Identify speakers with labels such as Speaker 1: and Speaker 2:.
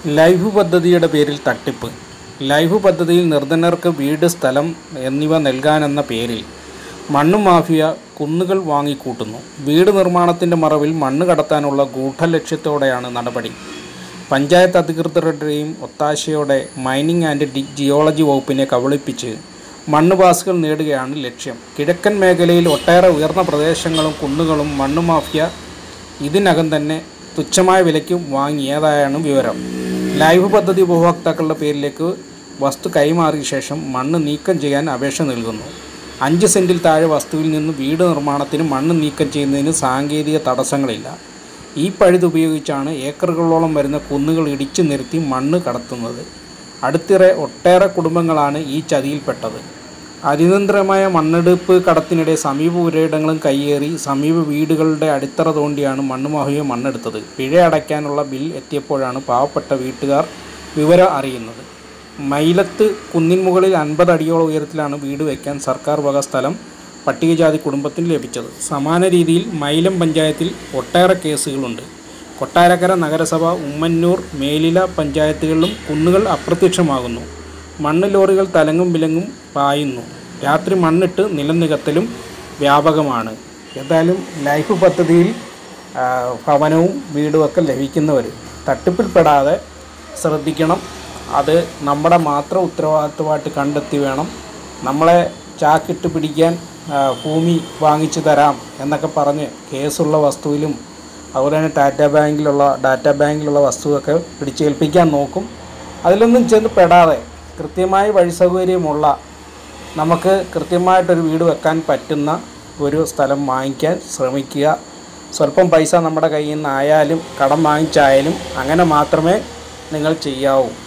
Speaker 1: life പദ്ധതിയുടെ പേരിൽ തട്ടിപ്പ് ലൈഫ് പദ്ധതിയിൽ നിർധനർക്ക് വീട് സ്ഥലം എന്നിവ നൽകാനെന്ന പേരിൽ മണ്ണ് മാഫിയ കുന്നുകൾ വാങ്ങിക്കൂട്ടുന്നു വീട് നിർമ്മാണത്തിൻ്റെ മറവിൽ മണ്ണ് കടത്താനുള്ള ഗൂഢലക്ഷ്യത്തോടെയാണ് നടപടി പഞ്ചായത്ത് അധികൃതരുടെയും ഒത്താശയോടെ മൈനിങ് ആൻഡ് ഡി ജിയോളജി വകുപ്പിനെ കബളിപ്പിച്ച് മണ്ണ് പാസുകൾ നേടുകയാണ് ലക്ഷ്യം കിഴക്കൻ മേഖലയിൽ ഒട്ടേറെ ഉയർന്ന പ്രദേശങ്ങളും കുന്നുകളും മണ്ണ് മാഫിയ ഇതിനകം തന്നെ തുച്ഛമായ വിലയ്ക്ക് വാങ്ങിയതായാണ് വിവരം ലൈവ് പദ്ധതി ഉപഭോക്താക്കളുടെ പേരിലേക്ക് വസ്തു കൈമാറിയ ശേഷം മണ്ണ് നീക്കം ചെയ്യാൻ അപേക്ഷ നൽകുന്നു അഞ്ച് സെൻറ്റിൽ താഴെ വസ്തുവിൽ നിന്ന് വീട് നിർമ്മാണത്തിന് മണ്ണ് നീക്കം ചെയ്യുന്നതിന് സാങ്കേതിക തടസ്സങ്ങളില്ല ഈ പഴുത് ഉപയോഗിച്ചാണ് ഏക്കറുകളോളം വരുന്ന കുന്നുകൾ ഇടിച്ചു നിരത്തി മണ്ണ് കടത്തുന്നത് അടുത്തിടെ ഒട്ടേറെ കുടുംബങ്ങളാണ് ഈ ചതിയിൽപ്പെട്ടത് അതിതന്ത്രമായ മണ്ണെടുപ്പ് കടത്തിനിടെ സമീപ പുരയിടങ്ങളും കയ്യേറി സമീപ വീടുകളുടെ അടിത്തറ തോണ്ടിയാണ് മണ്ണ് മാഫിയ മണ്ണെടുത്തത് പിഴ അടയ്ക്കാനുള്ള ബിൽ എത്തിയപ്പോഴാണ് പാവപ്പെട്ട വീട്ടുകാർ വിവരം അറിയുന്നത് മൈലത്ത് കുന്നിൻ മുകളിൽ അൻപത് അടിയോളം ഉയരത്തിലാണ് വീട് വയ്ക്കാൻ സർക്കാർ വക സ്ഥലം പട്ടികജാതി കുടുംബത്തിന് ലഭിച്ചത് സമാന രീതിയിൽ മൈലം പഞ്ചായത്തിൽ ഒട്ടേറെ കേസുകളുണ്ട് കൊട്ടാരക്കര നഗരസഭ ഉമ്മന്നൂർ മേലില പഞ്ചായത്തുകളിലും കുന്നുകൾ അപ്രത്യക്ഷമാകുന്നു മണ്ണ് ലോറികൾ തലങ്ങും വിലങ്ങും പായുന്നു രാത്രി മണ്ണിട്ട് നിലം നികത്തലും വ്യാപകമാണ് എന്തായാലും ലൈഫ് പദ്ധതിയിൽ ആ, ഭവനവും വീടുമൊക്കെ ലഭിക്കുന്നവർ തട്ടിപ്പിൽപ്പെടാതെ ശ്രദ്ധിക്കണം അത് നമ്മുടെ മാത്രം ഉത്തരവാദിത്വമായിട്ട് കണ്ടെത്തി വേണം നമ്മളെ ചാക്കിട്ട് പിടിക്കാൻ ആ, ഭൂമി വാങ്ങിച്ചു തരാം എന്നൊക്കെ പറഞ്ഞ് കേസുള്ള വസ്തുവിലും അതുപോലെ തന്നെ ടാറ്റ ബാങ്കിലുള്ള ഡാറ്റ ബാങ്കിലുള്ള വസ്തുവൊക്കെ പിടിച്ചേൽപ്പിക്കാൻ നോക്കും അതിലൊന്നും ചെന്ന് പെടാതെ കൃത്യമായി വഴി സൗകര്യമുള്ള നമുക്ക് കൃത്യമായിട്ടൊരു വീട് വെക്കാൻ പറ്റുന്ന ഒരു സ്ഥലം വാങ്ങിക്കാൻ ശ്രമിക്കുക സ്വല്പം പൈസ നമ്മുടെ കയ്യിൽ നിന്നായാലും കടം വാങ്ങിച്ചായാലും അങ്ങനെ മാത്രമേ നിങ്ങൾ ചെയ്യാവൂ